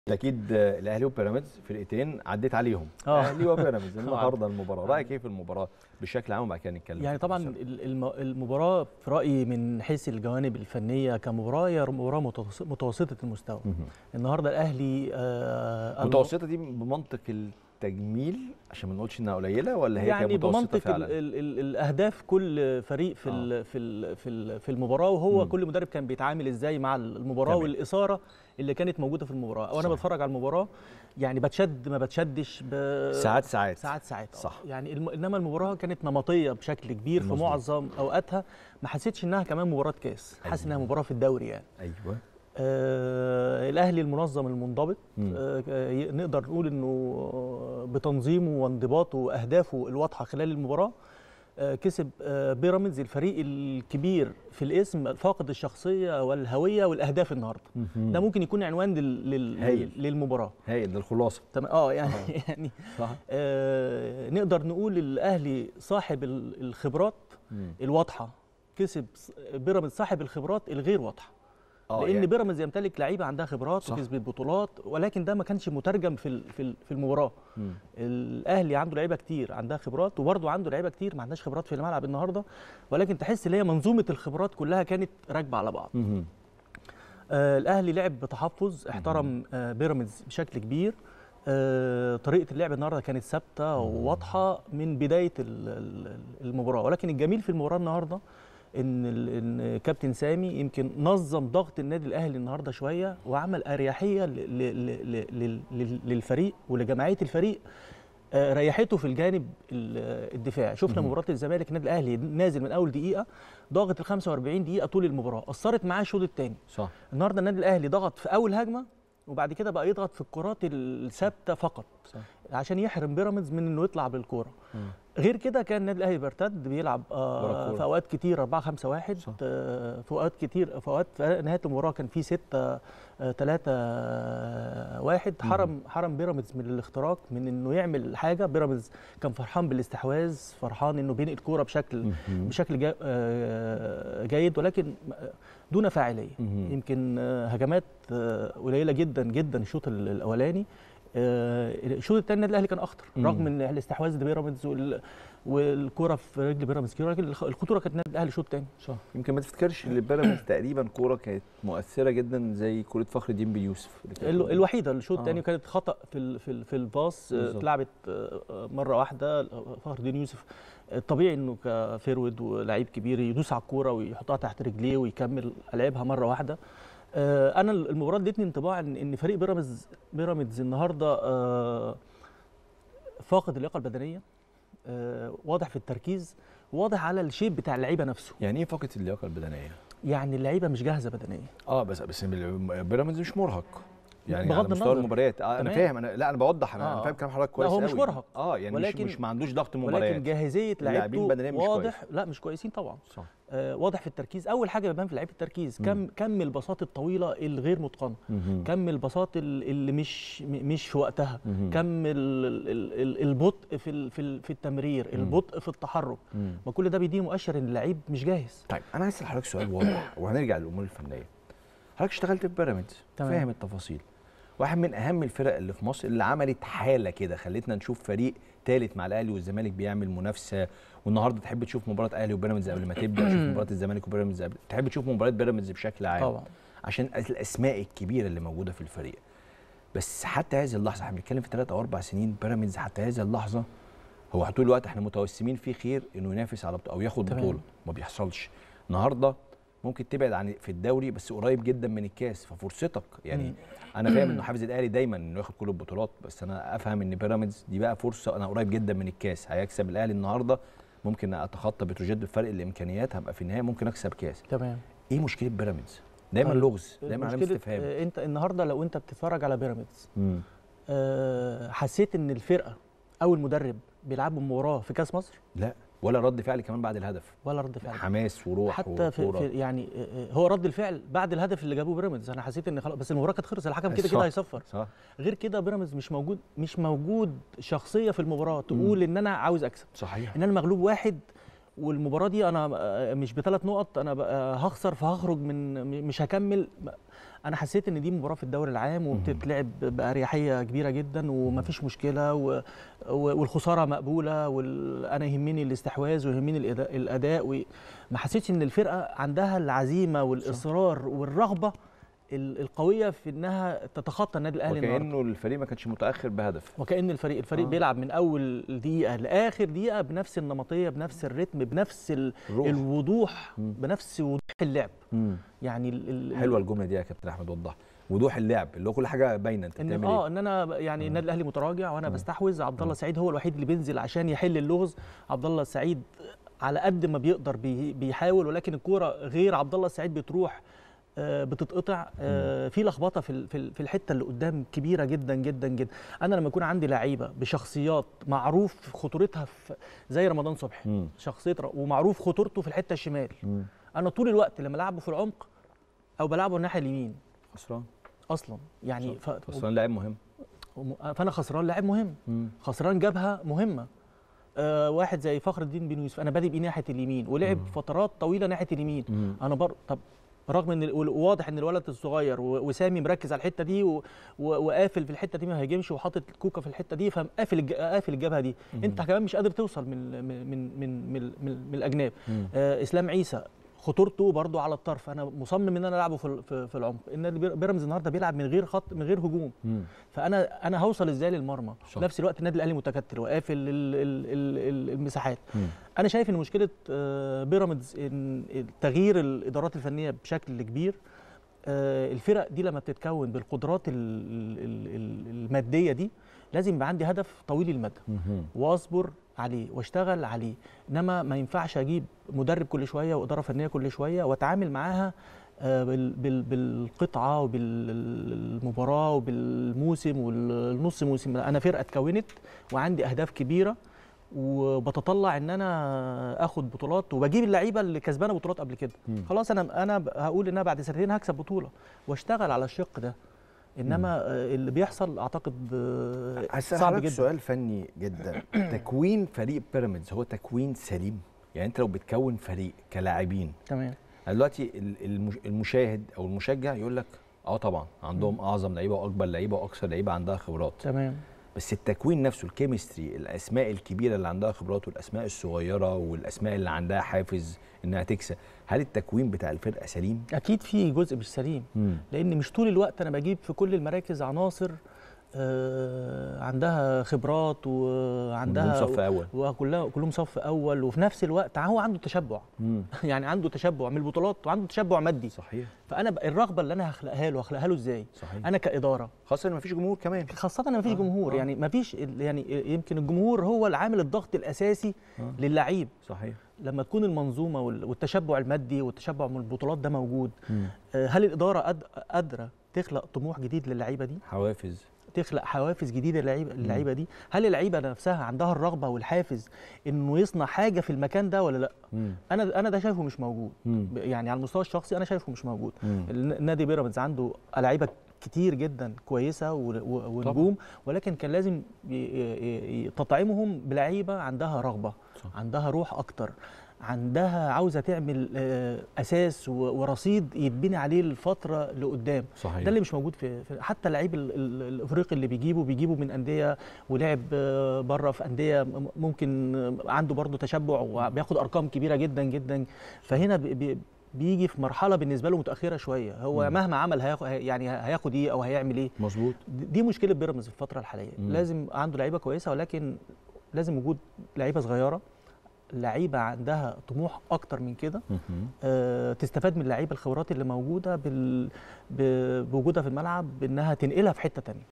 اكيد الاهلي وبيراميدز فرقتين عديت عليهم آه. الاهلي وبيراميدز النهارده المباراه رايك ايه في المباراه بشكل عام وبعد كده نتكلم يعني في طبعا التفاصيل. ال- الم- المباراه في رايي من حيث الجوانب الفنيه كمباراه هي مباراه متوس- متوسطه المستوى مهم. النهارده الاهلي آه الم- متوسطه دي بمنطق التجميل عشان ما نقولش انها قليله ولا هي يعني كانت متوسطه بمنطق ال فعلا ال ال الاهداف كل فريق في ال في ال في ال في المباراه وهو مم. كل مدرب كان بيتعامل ازاي مع المباراه تمام. والاثاره اللي كانت موجوده في المباراه وانا صح. بتفرج على المباراه يعني بتشد ما بتشدش ب ساعات ساعات ساعات ساعات آه. صح. يعني الم... انما المباراه كانت نمطيه بشكل كبير في مظبوط. معظم اوقاتها ما حسيتش انها كمان مباراه كاس حاسس انها أيوة. مباراه في الدوري يعني ايوه آه الاهلي المنظم المنضبط مم. آه آه، نقدر نقول انه آه، بتنظيمه وانضباطه واهدافه الواضحه خلال المباراه آه، كسب آه، بيراميدز الفريق الكبير في الاسم فاقد الشخصيه والهويه والاهداف النهارده مهم. ده ممكن يكون عنوان لل... لل... هايل. للمباراه هايل ده الخلاصه تمام اه يعني يعني صح آه نقدر نقول الاهلي صاحب ال- الخبرات مم. الواضحه كسب ص- بيراميدز صاحب الخبرات الغير واضحه اه لان يعني بيراميدز يمتلك لعيبه عندها خبرات صح. وكسبت بطولات ولكن ده ما كانش مترجم في ال- في ال- في المباراه مم. الاهلي عنده لعيبه كتير عندها خبرات وبرضه عنده لعيبه كتير ما عندهاش خبرات في الملعب النهارده ولكن تحس ان هي منظومه الخبرات كلها كانت راكبه على بعض مهم. آه الاهلي لعب بتحفظ احترم آه بيراميدز بشكل كبير آه طريقه اللعب النهارده كانت ثابته وواضحه من بدايه ال- ال- المباراه ولكن الجميل في المباراه النهارده ان ال- ان كابتن سامي يمكن نظم ضغط النادي الاهلي النهارده شويه وعمل اريحيه ل- ل- ل- ل- ل- للفريق ولجماعيه الفريق آه، ريحته في الجانب ال- الدفاعي شفنا مهم. مباراه الزمالك النادي الاهلي نازل من اول دقيقه ضاغط ال 45 دقيقه طول المباراه اثرت معاه الشوط الثاني صح النهارده النادي الاهلي ضغط في اول هجمه وبعد كده بقى يضغط في الكرات الثابته فقط صح عشان يحرم بيراميدز من انه يطلع بالكوره مم. غير كده كان النادي الاهلي بيرتد بيلعب ورا آه الكورة. في اوقات كتير 4 5 1 صح. آه في اوقات كتير في اوقات في نهايه المباراه كان في 6 3 1 حرم حرم بيراميدز من الاختراق من انه يعمل حاجه بيراميدز كان فرحان بالاستحواذ فرحان انه بينقل كوره بشكل مهم. بشكل جا- آه، جيد ولكن دون فاعليه مهم. يمكن آه، هجمات آه، قليله جدا جدا الشوط ال- الاولاني آه، الشوط الثاني النادي الاهلي كان اخطر مم. رغم ان الاستحواذ لبيراميدز وال- والكوره في رجل بيراميدز كتير، ولكن الخ- الخطوره كانت النادي الاهلي الشوط الثاني صح يمكن ما تفتكرش ان بيراميدز تقريبا كوره كانت مؤثره جدا زي كوره فخر الدين بن يوسف اللي كانت ال- الوحيده الشوط آه. الثاني كانت خطا في ال- في ال- في الباص آه، بالظبط. اتلعبت آه، مره واحده فخر الدين يوسف الطبيعي انه كفيرود ولاعيب كبير يدوس على الكوره ويحطها تحت رجليه ويكمل لعبها مره واحده آه، انا المباراه ادتني انطباع ان إن فريق بيراميدز بيراميدز النهارده آه، فاقد اللياقه البدنيه آه، واضح في التركيز واضح على الشيب بتاع اللعيبه نفسه يعني ايه فقد اللياقه البدنيه يعني اللعيبه مش جاهزه بدنيا اه بس بس بيراميدز مش مرهق يعني بغض على مستوى النظر. المباريات آه انا تمام. فاهم انا لا انا بوضح انا, أنا آه. فاهم كلام حضرتك لا، كويس هو مش قوي. مرهق. اه يعني ولكن- مش مش ما عندوش ضغط ولكن مباريات جاهزيه اللاعبين لعيبته بدنيا مش واضح لا مش كويسين طبعا صح آه، واضح في التركيز اول حاجه بيبان في لعيبه التركيز مم. كم كم الباصات الطويله الغير متقنه مهم. كم الباصات ال- اللي مش م- مش في وقتها مهم. كم ال- ال- ال- البطء في ال- في ال- في التمرير مم. البطء في التحرك مم. ما كل ده بيديني مؤشر ان اللعيب مش جاهز طيب انا عايز اسال حضرتك سؤال واضح وهنرجع للامور الفنيه حضرتك اشتغلت في بيراميدز تمام. فاهم التفاصيل واحد من اهم الفرق اللي في مصر اللي عملت حاله كده خلتنا نشوف فريق ثالث مع الاهلي والزمالك بيعمل منافسه والنهارده تحب تشوف مباراه اهلي وبيراميدز قبل ما تبدا تشوف مباراه الزمالك وبيراميدز قبل تحب تشوف مباراه بيراميدز بشكل عام طبعا عشان الاسماء الكبيره اللي موجوده في الفريق بس حتى هذه اللحظه احنا بنتكلم في ثلاث او اربع سنين بيراميدز حتى هذه اللحظه هو طول الوقت احنا متوسمين فيه خير انه ينافس على بطولة او ياخد تمام. بطوله ما بيحصلش النهارده ممكن تبعد عن في الدوري بس قريب جدا من الكاس ففرصتك يعني مم. انا فاهم انه حافز الاهلي دايما انه ياخد كل البطولات بس انا افهم ان بيراميدز دي بقى فرصه انا قريب جدا من الكاس هيكسب الاهلي النهارده ممكن اتخطى بتروجيت بفرق الامكانيات هبقى في النهايه ممكن اكسب كاس تمام ايه مشكله بيراميدز دايما طيب، لغز دايما علامه مشكلة، استفهام آه، انت النهارده لو انت بتتفرج على بيراميدز مم. آه، حسيت ان الفرقه او المدرب بيلعبوا مباراه في كاس مصر لا ولا رد فعل كمان بعد الهدف ولا رد فعل حماس وروح حتى في, وكورة. في يعني آه، آه، هو رد الفعل بعد الهدف اللي جابوه بيراميدز انا حسيت ان خلاص بس المباراه كانت خلصت الحكم كده صح. كده هيصفر صح غير كده بيراميدز مش موجود مش موجود شخصيه في المباراه تقول ان انا عاوز اكسب صحيح ان انا مغلوب واحد والمباراه دي انا آه، مش بثلاث نقط انا بقى هخسر فهخرج من م- مش هكمل انا حسيت ان دي مباراه في الدوري العام وبتتلعب باريحيه كبيره جدا ومفيش مشكله و... و- والخساره مقبوله وانا يهمني الاستحواذ ويهمني الاداء, الأداء و... ما حسيتش ان الفرقه عندها العزيمه والاصرار والرغبه ال- القويه في انها تتخطى النادي الاهلي النهارده وكانه الفريق ما كانش متاخر بهدف وكأن الفريق الفريق آه. آه. بيلعب من اول دقيقه لاخر دقيقه بنفس النمطيه بنفس الريتم بنفس ال... الروح. الوضوح مم. بنفس وضوح اللعب مم. يعني ال... ال... حلوه الجمله دي يا كابتن احمد وضح وضوح اللعب اللي هو كل حاجه باينه انت ان بتعمل اه ايه ان انا يعني النادي الاهلي متراجع وانا مم. بستحوذ عبد مم. الله سعيد هو الوحيد اللي بينزل عشان يحل اللغز عبد الله السعيد على قد ما بيقدر بي... بيحاول ولكن الكوره غير عبد الله السعيد بتروح آه، بتتقطع آه، في لخبطه في ال- في ال- في الحته اللي قدام كبيره جدا جدا جدا انا لما يكون عندي لعيبه بشخصيات معروف خطورتها في زي رمضان صبحي مم. شخصيه ر- ومعروف خطورته في الحته الشمال مم. انا طول الوقت لما العبه في العمق او بلعبه الناحيه اليمين خسران اصلا يعني ف... خسران لاعب مهم وم- فانا خسران لاعب مهم مم. خسران جبهه مهمه آه واحد زي فخر الدين بن يوسف انا بادئ بيه ناحيه اليمين ولعب مم. فترات طويله ناحيه اليمين مم. انا بر... طب رغم ان ال- واضح ان الولد الصغير و- وسامي مركز على الحته دي و... و... وقافل في الحته دي ما هيجمش وحاطط كوكا في الحته دي فقافل الج... قافل الجبهه دي مم. انت كمان مش قادر توصل من من من من, من, من, من الاجناب مم. آه اسلام عيسى خطورته برضو على الطرف انا مصمم ان انا العبه في ال- في, في العمق ان البير- بيراميدز النهارده بيلعب من غير خط من غير هجوم مم. فانا انا هوصل ازاي للمرمى صح. في نفس الوقت النادي الاهلي متكتل وقافل ال- ال- ال- ال- المساحات مم. انا شايف ان مشكله آه، بيراميدز ان تغيير الادارات الفنيه بشكل كبير آه، الفرق دي لما بتتكون بالقدرات ال- ال- ال- الماديه دي لازم يبقى عندي هدف طويل المدى مم. واصبر عليه واشتغل عليه انما ما ينفعش اجيب مدرب كل شويه واداره فنيه كل شويه واتعامل معاها آه، بال- بال- بالقطعه وبالمباراه وبالموسم والنص موسم انا فرقه اتكونت وعندي اهداف كبيره وبتطلع ان انا اخد بطولات وبجيب اللعيبه اللي كسبانه بطولات قبل كده مم. خلاص انا انا ب- هقول ان انا بعد سنتين هكسب بطوله واشتغل على الشق ده انما آه، اللي بيحصل اعتقد آه، عايز صعب صعب جدا سؤال فني جدا تكوين فريق بيراميدز هو تكوين سليم يعني انت لو بتكون فريق كلاعبين تمام يعني دلوقتي ال- المش- المشاهد او المشجع يقول لك اه طبعا عندهم اعظم لعيبه واكبر لعيبه واكثر لعيبه عندها خبرات تمام بس التكوين نفسه الكيمستري الاسماء الكبيره اللي عندها خبرات والاسماء الصغيره والاسماء اللي عندها حافز انها تكسب هل التكوين بتاع الفرقه سليم اكيد في جزء مش سليم مم. لان مش طول الوقت انا بجيب في كل المراكز عناصر آه، عندها خبرات وعندها عندهم صف اول وكلها كلهم صف اول وفي نفس الوقت هو عنده تشبع مم. يعني عنده تشبع من البطولات وعنده تشبع مادي صحيح فانا ب- الرغبه اللي انا هخلقها له هخلقها له ازاي صحيح انا كاداره خاصه ان مفيش جمهور كمان خاصه ان مفيش آه، جمهور آه. يعني مفيش ال- يعني يمكن الجمهور هو العامل الضغط الاساسي آه. للعيب صحيح لما تكون المنظومه وال- والتشبع المادي والتشبع من البطولات ده موجود مم. آه، هل الاداره قاد- قادره تخلق طموح جديد للعيبه دي حوافز تخلق حوافز جديده للعيبه اللعيبه دي هل اللعيبه نفسها عندها الرغبه والحافز انه يصنع حاجه في المكان ده ولا لا مم. انا انا ده شايفه مش موجود مم. ب- يعني على المستوى الشخصي انا شايفه مش موجود مم. الن- نادي بيراميدز عنده لعيبه كتير جدا كويسه و- و- ونجوم ولكن كان لازم ي- ي- ي- تطعيمهم بلعيبه عندها رغبه صح. عندها روح اكتر عندها عاوزه تعمل آه، اساس و- ورصيد يتبني عليه الفتره لقدام صحيح ده اللي مش موجود في, في حتى اللعيب ال- ال- الافريقي اللي بيجيبه بيجيبه من انديه ولعب آه، بره في انديه م- ممكن آه، عنده برضه تشبع وبياخد ارقام كبيره جدا جدا فهنا بي- بي- بيجي في مرحله بالنسبه له متاخره شويه هو مم. مهما عمل هياخد يعني هياخد ايه او هيعمل ايه مظبوط دي دي مشكله بيراميدز في الفتره الحاليه مم. لازم عنده لعيبه كويسه ولكن لازم وجود لعيبه صغيره لعيبه عندها طموح اكتر من كده مهم. آه، تستفاد من اللعيبه الخبرات اللي موجوده بال... ب- بوجودها في الملعب بانها تنقلها في حته تانية